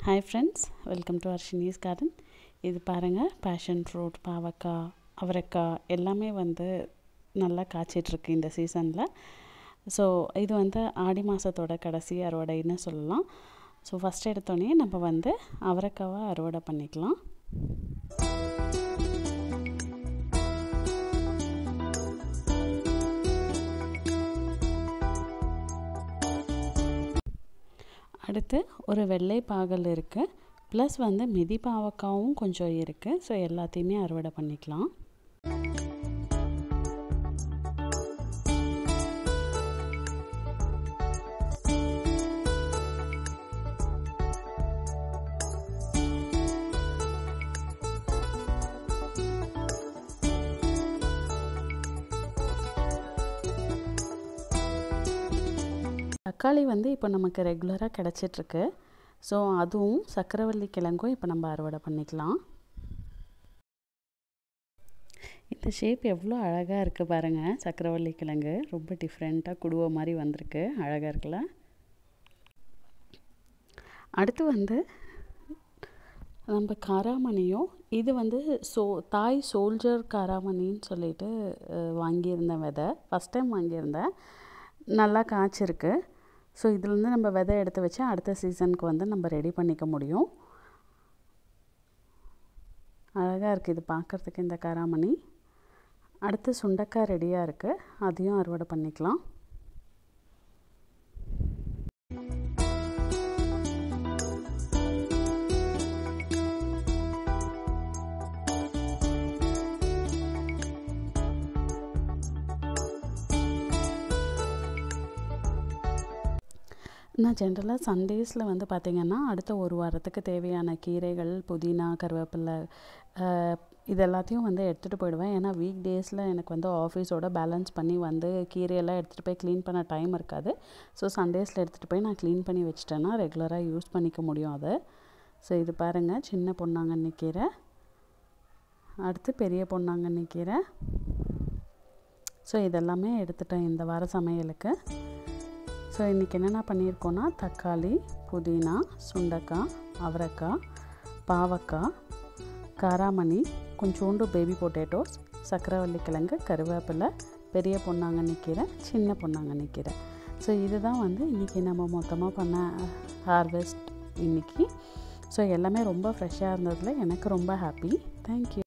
hi friends welcome to Arshini's garden இது பாருங்கள் passion fruit பாவக்காய் அவரைக்காய் எல்லாமே வந்து நல்லா காய்ச்சிட்ருக்கு இந்த சீசனில் ஸோ இது வந்து ஆடி மாதத்தோட கடைசி அறுவடைன்னு சொல்லலாம் ஸோ ஃபஸ்ட் எடுத்தோடனே நம்ம வந்து அவரைக்காவை அறுவடை பண்ணிக்கலாம் அடுத்து ஒரு வெள்ளை பாகல் இருக்குது ப்ளஸ் வந்து மிதி பாவக்காவும் கொஞ்சம் இருக்குது ஸோ எல்லாத்தையுமே அறுவடை பண்ணிக்கலாம் தக்காளி வந்து இப்போ நமக்கு ரெகுலராக கிடச்சிட்ருக்கு ஸோ அதுவும் சக்கரவள்ளி கிழங்கும் இப்போ நம்ம அறுவடை பண்ணிக்கலாம் இந்த ஷேப் எவ்வளோ அழகாக இருக்குது பாருங்கள் சக்கரவள்ளி கிழங்கு ரொம்ப டிஃப்ரெண்ட்டாக குடுவ மாதிரி வந்திருக்கு அழகாக இருக்குல்ல அடுத்து வந்து நம்ம காராமணியும் இது வந்து சோ தாய் சோல்ஜர் காராமணின்னு சொல்லிட்டு வாங்கியிருந்தேன் விதை ஃபஸ்ட் டைம் வாங்கியிருந்தேன் நல்லா காய்ச்சிருக்கு ஸோ இதுலேருந்து நம்ம விதை எடுத்து வச்சு அடுத்த சீசனுக்கு வந்து நம்ம ரெடி பண்ணிக்க முடியும் அழகாக இருக்குது இது பார்க்குறதுக்கு இந்த காராமணி அடுத்து சுண்டக்காய் ரெடியாக இருக்குது அதையும் அறுவடை பண்ணிக்கலாம் நான் ஜென்ரலாக சண்டேஸில் வந்து பார்த்திங்கன்னா அடுத்த ஒரு வாரத்துக்கு தேவையான கீரைகள் புதினா கருவேப்பிலை இது எல்லாத்தையும் வந்து எடுத்துகிட்டு போயிடுவேன் ஏன்னா வீக் டேஸில் எனக்கு வந்து ஆஃபீஸோட பேலன்ஸ் பண்ணி வந்து கீரையெல்லாம் எடுத்துகிட்டு போய் க்ளீன் பண்ண டைம் இருக்காது ஸோ சண்டேஸில் எடுத்துகிட்டு போய் நான் க்ளீன் பண்ணி வச்சிட்டேன்னா ரெகுலராக யூஸ் பண்ணிக்க முடியும் அதை ஸோ இது பாருங்கள் சின்ன பொன்னாங்கண்ணி கீரை அடுத்து பெரிய பொன்னாங்கண்ணி கீரை ஸோ இதெல்லாமே எடுத்துட்டேன் இந்த வார சமையலுக்கு ஸோ இன்றைக்கி என்னென்ன பண்ணியிருக்கோன்னா தக்காளி புதினா சுண்டக்காய் அவரைக்காய் பாவக்காய் காராமணி கொஞ்சோண்டு பேபி பொட்டேட்டோஸ் சக்கரவள்ளி கிழங்கு கருவேப்பிலை பெரிய பொன்னாங்கண்ணி கீரை சின்ன பொன்னாங்கண்ணி கீரை ஸோ இதுதான் வந்து இன்றைக்கி நம்ம மொத்தமாக பண்ண ஹார்வெஸ்ட் இன்றைக்கி ஸோ எல்லாமே ரொம்ப ஃப்ரெஷ்ஷாக இருந்ததில் எனக்கு ரொம்ப ஹாப்பி தேங்க்யூ